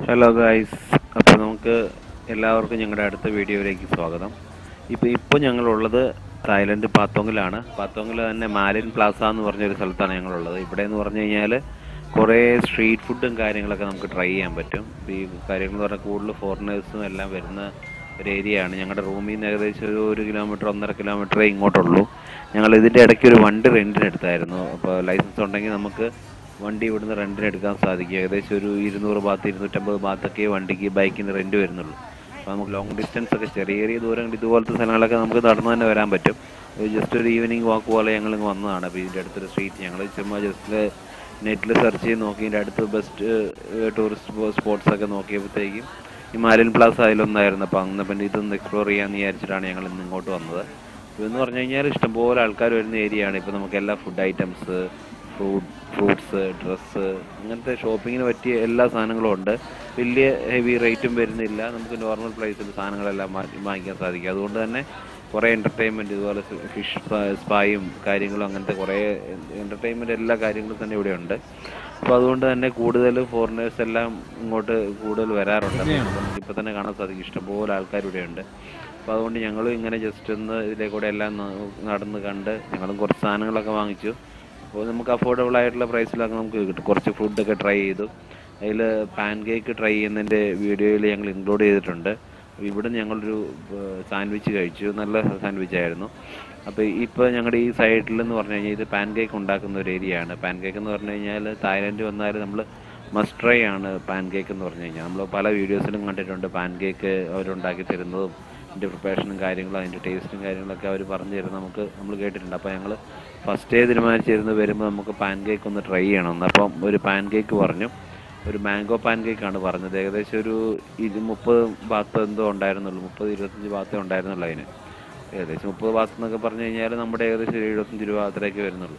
hello guys അപ്പോൾ നമുക്ക് എല്ലാവർക്കും ഞങ്ങളുടെ അടുത്ത വീഡിയോയിലേക്ക് സ്വാഗതം ഇപ്പോൾ ഇപ്പോൾ ഞങ്ങളുള്ളത് തായ്ലൻഡ് പാത്തോങ്ങിലാണ് പാത്തോങ്ങിൽ തന്നെ മാലിൻ പ്ലാസ എന്ന് പറഞ്ഞൊരു സ്ഥലത്താണ് ഞങ്ങളുള്ളത് ഇവിടെ എന്ന് പറഞ്ഞു കഴിഞ്ഞാൽ കുറേ സ്ട്രീറ്റ് ഫുഡും കാര്യങ്ങളൊക്കെ നമുക്ക് ട്രൈ ചെയ്യാൻ പറ്റും ഈ കാര്യങ്ങൾ എന്ന് പറഞ്ഞാൽ കൂടുതൽ ഫോറിനേഴ്സും എല്ലാം വരുന്ന ഒരു ഏരിയയാണ് ഞങ്ങളുടെ റൂമിൽ നിന്ന് ഏകദേശം ഒരു ഒരു കിലോമീറ്റർ ഒന്നര കിലോമീറ്ററേ ഇങ്ങോട്ടുള്ളൂ ഞങ്ങൾ ഇതിൻ്റെ ഇടയ്ക്ക് ഒരു വണ്ടി റെൻറ്റിന് എടുത്തായിരുന്നു അപ്പോൾ ലൈസൻസ് ഉണ്ടെങ്കിൽ നമുക്ക് വണ്ടി ഇവിടുന്ന് റെൻറ്റിന് എടുക്കാൻ സാധിക്കും ഏകദേശം ഒരു ഇരുന്നൂറ് ബാത്ത് ഇരുന്നൂറ്റമ്പത് ബാത്തൊക്കെ വണ്ടിക്ക് ബൈക്കിന് റെൻറ്റ് വരുന്നുള്ളൂ അപ്പോൾ നമുക്ക് ലോങ് ഡിസ്റ്റൻസ് ഒക്കെ ചെറിയ ചെറിയ ദൂരം ഇതുപോലത്തെ സ്ഥലങ്ങളൊക്കെ നമുക്ക് നടന്നു തന്നെ വരാൻ പറ്റും ജസ്റ്റ് ഒരു ഈവനിങ് വാക്ക് പോലെ ഞങ്ങൾ ഇങ്ങ് വന്നതാണ് അപ്പോൾ ഇതിൻ്റെ അടുത്തൊരു സ്ട്രീറ്റ് ഞങ്ങൾ ചുമ്മാ ജസ്റ്റ് നെറ്റിൽ സെർച്ച് ചെയ്ത് നോക്കി ഇതിൻ്റെ അടുത്ത് ബെസ്റ്റ് ടൂറിസ്റ്റ് സ്പോട്ട്സ് ഒക്കെ നോക്കിയപ്പോഴത്തേക്കും ഈ മാലിൻ പ്ലാസ അതിലൊന്നായിരുന്നു അപ്പോൾ അന്ന് പിന്നെ ഇതൊന്ന് എക്സ്പ്ലോർ ചെയ്യാമെന്ന് വിചാരിച്ചിട്ടാണ് ഞങ്ങൾ ഇന്ന് ഇങ്ങോട്ട് വന്നത് ഇതെന്ന് പറഞ്ഞു കഴിഞ്ഞാൽ ഇഷ്ടംപോലെ ആൾക്കാർ വരുന്ന ഏരിയയാണ് ഇപ്പോൾ നമുക്ക് എല്ലാ food items fruit fruits dress അങ്ങനത്തെ ഷോപ്പിങ്ങിന് പറ്റിയ എല്ലാ സാധനങ്ങളും ഉണ്ട് വലിയ ഹെവി റേറ്റും വരുന്നില്ല നമുക്ക് നോർമൽ പ്രൈസിൽ സാധനങ്ങളെല്ലാം വാങ്ങി- വാങ്ങിക്കാൻ സാധിക്കും അതുകൊണ്ട് തന്നെ കുറേ എൻ്റർടൈൻമെൻറ്റ് ഇതുപോലെ ഫിഷ് സ്പായും കാര്യങ്ങളും അങ്ങനത്തെ കുറേ എൻ്റർടൈൻമെൻറ്റ് എല്ലാ കാര്യങ്ങളും തന്നെ ഇവിടെ ഉണ്ട് അപ്പോൾ അതുകൊണ്ട് തന്നെ കൂടുതൽ ഫോറിനേഴ്സ് എല്ലാം ഇങ്ങോട്ട് കൂടുതൽ വരാറുണ്ട് നമുക്ക് ഇപ്പോൾ തന്നെ കാണാൻ സാധിക്കും ഇഷ്ടംപോലെ ആൾക്കാർ ഇവിടെ ഉണ്ട് അപ്പോൾ അതുകൊണ്ട് ഞങ്ങളും ഇങ്ങനെ ജസ്റ്റ് ഒന്ന് ഇതിലേക്കൂടെ എല്ലാം ന- നടന്ന് കണ്ട് ഞങ്ങളും കുറച്ച് സാധനങ്ങളൊക്കെ വാങ്ങിച്ചു അപ്പോൾ നമുക്ക് അഫോർഡബിൾ ആയിട്ടുള്ള പ്രൈസിലൊക്കെ നമുക്ക് കിട്ടും കുറച്ച് ഫുഡൊക്കെ ട്രൈ ചെയ്തു അതിൽ പാൻ കേക്ക് ട്രൈ ചെയ്യുന്നതിൻ്റെ വീഡിയോയിൽ ഞങ്ങൾ ഇൻക്ലൂഡ് ചെയ്തിട്ടുണ്ട് ഇവിടെ ഞങ്ങളൊരു സാൻഡ്വിച്ച് കഴിച്ചു നല്ല സാൻഡ്വിച്ച് ആയിരുന്നു അപ്പോൾ ഇപ്പോൾ ഞങ്ങളുടെ ഈ സൈഡിൽ എന്ന് പറഞ്ഞു കഴിഞ്ഞാൽ ഇത് പാൻ കേക്ക് ഉണ്ടാക്കുന്ന ഒരു ഏരിയ ആണ് പാൻ കേക്ക് എന്ന് പറഞ്ഞു കഴിഞ്ഞാൽ തായ്ലൻഡ് വന്നാൽ നമ്മൾ മസ്റ്റ് ട്രൈ ആണ് പാൻ കേക്ക് എന്ന് പറഞ്ഞു കഴിഞ്ഞാൽ നമ്മൾ പല വീഡിയോസിലും കണ്ടിട്ടുണ്ട് പാൻ കേക്ക് അവരുണ്ടാക്കി തരുന്നതും അതിൻ്റെ പ്രിപ്പറേഷനും കാര്യങ്ങളും അതിൻ്റെ ടേസ്റ്റും കാര്യങ്ങളൊക്കെ അവർ പറഞ്ഞു തരുന്നത് നമുക്ക് നമ്മൾ കേട്ടിട്ടുണ്ട് അപ്പോൾ ഞങ്ങൾ ഫസ്റ്റ് ഡേ തീരുമാനിച്ചിരുന്നു വരുമ്പോൾ നമുക്ക് പാൻ കേക്ക് ഒന്ന് ട്രൈ ചെയ്യണമെന്ന് അപ്പം ഒരു പാൻ കേക്ക് പറഞ്ഞു ഒരു മാംഗോ പാൻ കേക്കാണ് പറഞ്ഞത് ഏകദേശം ഒരു ഇത് മുപ്പത് ബാത്ത് എന്തോ ഉണ്ടായിരുന്നുള്ളൂ മുപ്പത് ഇരുപത്തഞ്ച് ബാത്തേ ഉണ്ടായിരുന്നുള്ളൂ അതിന് ഏകദേശം മുപ്പത് ബാത്ത് എന്നൊക്കെ പറഞ്ഞു കഴിഞ്ഞാൽ നമ്മുടെ ഏകദേശം ഒരു എഴുപത്തഞ്ച് രൂപ അത്രയൊക്കെ വരുന്നുള്ളൂ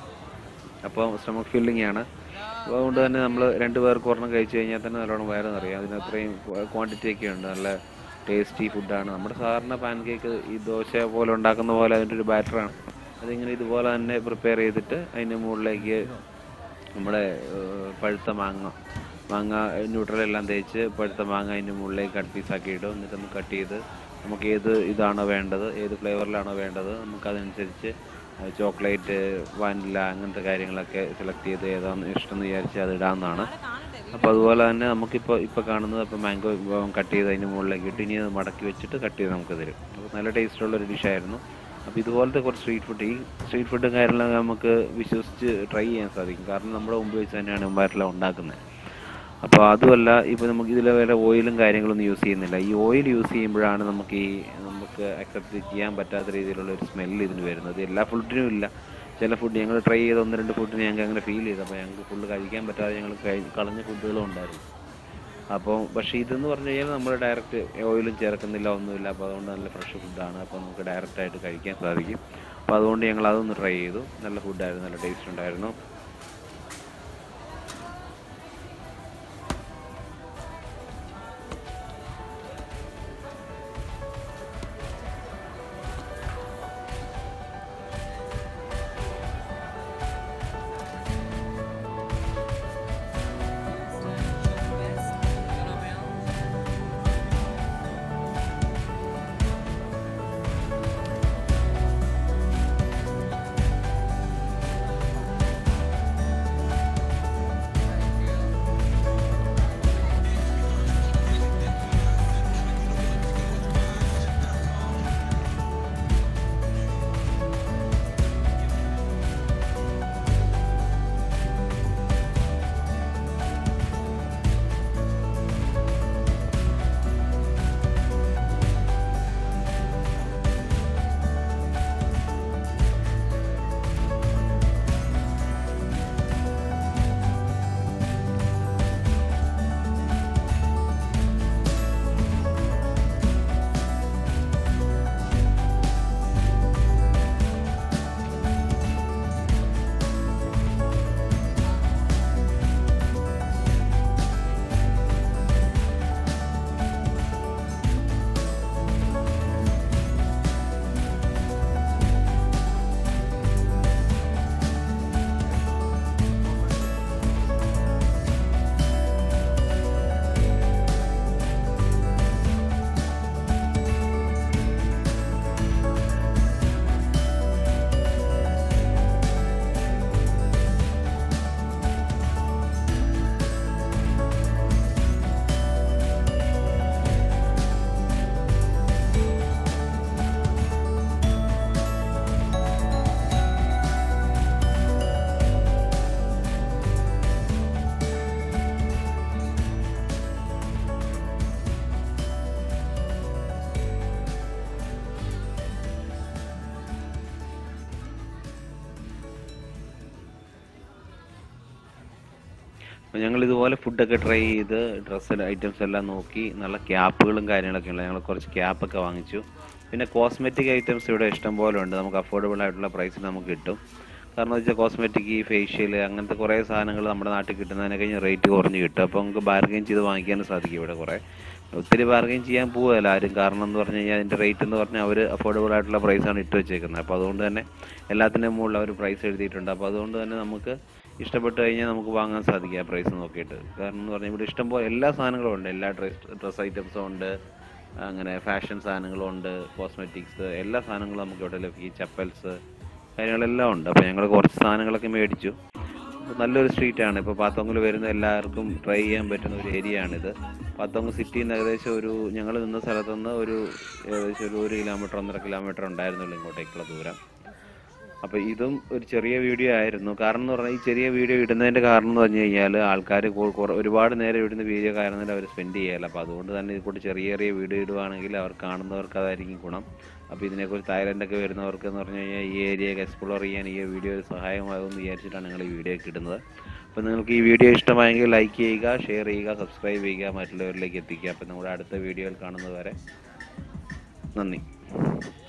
അപ്പോൾ സ്റ്റമക്ക് ഫില്ലിംഗ് ആണ് അപ്പോൾ അതുകൊണ്ട് തന്നെ നമ്മൾ രണ്ട് പേർക്ക് ഒരെണ്ണം കഴിച്ചു കഴിഞ്ഞാൽ തന്നെ നല്ലോണം വയറ് നിറയും അതിന് അത്രയും ക്വാണ്ടിറ്റി ഒക്കെ ഉണ്ട് നല്ല ടേസ്റ്റി ഫുഡാണ് നമ്മുടെ സാധാരണ പാൻ കേക്ക് ഈ ദോശ പോലെ ഉണ്ടാക്കുന്ന പോലെ അതിൻ്റെ ഒരു ബാറ്ററാണ് അതിങ്ങനെ ഇതുപോലെ തന്നെ പ്രിപ്പയർ ചെയ്തിട്ട് അതിൻ്റെ മുകളിലേക്ക് നമ്മുടെ ഏഹ്, പഴുത്ത മാങ്ങ മാങ്ങ ന്യൂട്രലെല്ലാം തേച്ച് പഴുത്ത മാങ്ങ അതിൻ്റെ മുകളിലേക്ക് കട്ട് പീസാക്കി ഇടും എന്നിട്ട് നമുക്ക് കട്ട് ചെയ്ത് നമുക്ക് ഏത് ഇതാണോ വേണ്ടത് ഏത് ഫ്ലേവറിലാണോ വേണ്ടത് നമുക്കതനുസരിച്ച് ചോക്ലേറ്റ് വാനില അങ്ങനത്തെ കാര്യങ്ങളൊക്കെ സെലക്ട് ചെയ്ത് ഏതാണെന്ന് ഇഷ്ടം എന്ന് വിചാരിച്ച് അത് ഇടാവുന്നതാണ് അപ്പോൾ അതുപോലെ തന്നെ നമുക്കിപ്പോൾ ഇപ്പോൾ കാണുന്നത് ഇപ്പോൾ മാംഗോ കട്ട് ചെയ്ത് അതിൻ്റെ മുകളിലേക്ക് ഇട്ട് ഇനി അത് മടക്കി വെച്ചിട്ട് കട്ട് ചെയ്ത് നമുക്ക് തരും അപ്പോൾ നല്ല ടേസ്റ്റുള്ള ഒരു ഡിഷായിരുന്നു അപ്പോൾ ഇതുപോലത്തെ കുറച്ച് സ്ട്രീറ്റ് ഫുഡ് ഈ സ്ട്രീറ്റ് ഫുഡും കാര്യങ്ങളൊക്കെ നമുക്ക് വിശ്വസിച്ച് ട്രൈ ചെയ്യാൻ സാധിക്കും കാരണം നമ്മുടെ മുമ്പ് വെച്ച് തന്നെയാണ് മുമ്പായിട്ടുള്ള ഉണ്ടാക്കുന്നത് അപ്പോൾ അതുമല്ല ഇപ്പോൾ നമുക്ക് ഇതിൽ വേറെ ഓയിലും കാര്യങ്ങളൊന്നും യൂസ് ചെയ്യുന്നില്ല ഈ ഓയിൽ യൂസ് ചെയ്യുമ്പോഴാണ് നമുക്ക് ഈ നമുക്ക് അക്സെപ്റ്റ് ചെയ്യാൻ പറ്റാത്ത രീതിയിലുള്ള ഒരു സ്മെല്ല് ഇതിന് വരുന്നത് എല്ലാ ഫുഡിനും ഇല്ല ചില ഫുഡ് ഞങ്ങൾ ട്രൈ ചെയ്ത ഒന്ന് രണ്ട് ഫുഡിന് ഞങ്ങൾക്ക് അങ്ങനെ ഫീൽ ചെയ്തു അപ്പോൾ ഞങ്ങൾക്ക് ഫുള്ള് കഴിക്കാൻ പറ്റാതെ ഞങ്ങൾ കഴി- കളഞ്ഞ ഫുഡുകളും ഉണ്ടായിരുന്നു അപ്പോൾ പക്ഷേ ഇതെന്ന് പറഞ്ഞു കഴിഞ്ഞാൽ നമ്മൾ ഡയറക്റ്റ് ഓയിലും ചേർക്കുന്നില്ല ഒന്നുമില്ല അപ്പോൾ അതുകൊണ്ട് നല്ല ഫ്രഷ് ഫുഡാണ് അപ്പോൾ നമുക്ക് ഡയറക്റ്റ് ആയിട്ട് കഴിക്കാൻ സാധിക്കും അപ്പോൾ അതുകൊണ്ട് ഞങ്ങൾ അതൊന്ന് ട്രൈ ചെയ്തു നല്ല ഫുഡായിരുന്നു നല്ല ടേസ്റ്റ് ഉണ്ടായിരുന്നു അപ്പോൾ ഞങ്ങൾ ഇതുപോലെ ഫുഡൊക്കെ ട്രൈ ചെയ്ത് ഡ്രസ്സ് ഐറ്റംസ് എല്ലാം നോക്കി നല്ല ക്യാപ്പുകളും കാര്യങ്ങളൊക്കെ ഉണ്ട് ഞങ്ങൾ കുറച്ച് ക്യാപ്പൊക്കെ വാങ്ങിച്ചു പിന്നെ കോസ്മെറ്റിക് ഐറ്റംസ് ഇവിടെ ഇഷ്ടം പോലെ ഉണ്ട് നമുക്ക് അഫോർഡബിൾ ആയിട്ടുള്ള പ്രൈസിൽ നമുക്ക് കിട്ടും കാരണം എന്ന് വെച്ചാൽ കോസ്മെറ്റിക് ഫേഷ്യൽ അങ്ങനത്തെ കുറേ സാധനങ്ങൾ നമ്മുടെ നാട്ടിൽ കിട്ടുന്നതിനെ കഴിഞ്ഞ് റേറ്റ് കുറഞ്ഞ് കിട്ടും അപ്പോൾ നമുക്ക് ബാർഗെയിൻ ചെയ്ത് വാങ്ങിക്കാനും സാധിക്കും ഇവിടെ കുറേ ഒത്തിരി ബാർഗെയിൻ ചെയ്യാൻ പോവുകയല്ല ആരും കാരണം എന്ന് പറഞ്ഞു കഴിഞ്ഞാൽ അതിൻ്റെ റേറ്റ് എന്ന് പറഞ്ഞാൽ അവർ അഫോർഡബിൾ ആയിട്ടുള്ള പ്രൈസാണ് ഇട്ട് വെച്ചേക്കുന്നത് അപ്പോൾ അതുകൊണ്ട് തന്നെ എല്ലാത്തിൻ്റെ മുകളിൽ അവർ പ്രൈസ് എഴുതിയിട്ടുണ്ട് അപ്പോൾ അതുകൊണ്ട് തന്നെ നമുക്ക് ഇഷ്ടപ്പെട്ട് കഴിഞ്ഞാൽ നമുക്ക് വാങ്ങാൻ സാധിക്കും ആ പ്രൈസ് നോക്കിയിട്ട് കാരണം എന്ന് പറഞ്ഞാൽ ഇവിടെ ഇഷ്ടംപോലെ എല്ലാ സാധനങ്ങളും ഉണ്ട് എല്ലാ ഡ്രസ് ഡ്രസ് ഐറ്റംസും ഉണ്ട് അങ്ങനെ ഫാഷൻ സാധനങ്ങളും ഉണ്ട് കോസ്മെറ്റിക്സ് എല്ലാ സാധനങ്ങളും നമുക്ക് ഇവിടെ ലഭിക്കും ചപ്പൽസ് കാര്യങ്ങളെല്ലാം ഉണ്ട് അപ്പോൾ ഞങ്ങൾ കുറച്ച് സാധനങ്ങളൊക്കെ മേടിച്ചു നല്ലൊരു സ്ട്രീറ്റാണ് ഇപ്പോൾ പാത്തോങ്ങിൽ വരുന്ന എല്ലാവർക്കും ട്രൈ ചെയ്യാൻ പറ്റുന്ന ഒരു ഏരിയ ആണിത് പാത്തോങ് സിറ്റിയിൽ നിന്ന് ഏകദേശം ഒരു ഞങ്ങൾ നിന്ന സ്ഥലത്തു നിന്ന് ഒരു ഏകദേശം ഒരു ഒരു കിലോമീറ്റർ ഒന്നര കിലോമീറ്റർ ഉണ്ടായിരുന്നുള്ളൂ ഇങ്ങോട്ടേക്കുള്ള ദൂരം അപ്പോൾ ഇതും ഒരു ചെറിയ വീഡിയോ ആയിരുന്നു കാരണം എന്ന് പറഞ്ഞാൽ ഈ ചെറിയ വീഡിയോ ഇടുന്നതിൻ്റെ കാരണം എന്ന് പറഞ്ഞു കഴിഞ്ഞാൽ ആൾക്കാർ ഒരുപാട് നേരം ഇടുന്ന വീഡിയോ കാരണം അവർ സ്പെൻഡ് ചെയ്യല അപ്പോൾ അതുകൊണ്ട് തന്നെ ഇത് കൂടി ചെറിയ ചെറിയ വീഡിയോ ഇടുവാണെങ്കിൽ അവർ കാണുന്നവർക്ക് അതായിരിക്കും ഗുണം അപ്പോൾ ഇതിനെക്കുറിച്ച് തായ്ലൻഡൊക്കെ വരുന്നവർക്ക് എന്ന് പറഞ്ഞു കഴിഞ്ഞാൽ ഈ ഏരിയയൊക്കെ എക്സ്പ്ലോർ ചെയ്യാൻ ഈ വീഡിയോ സഹായമാകുമെന്ന് വിചാരിച്ചിട്ടാണ് ഞങ്ങൾ ഈ വീഡിയോ ഒക്കെ ഇടുന്നത് അപ്പോൾ നിങ്ങൾക്ക് ഈ വീഡിയോ ഇഷ്ടമായെങ്കിൽ ലൈക്ക് ചെയ്യുക ഷെയർ ചെയ്യുക സബ്സ്ക്രൈബ് ചെയ്യുക മറ്റുള്ളവരിലേക്ക് എത്തിക്കുക അപ്പോൾ നമ്മുടെ അടുത്ത വീഡിയോയിൽ കാണുന്നത് വരെ നന്ദി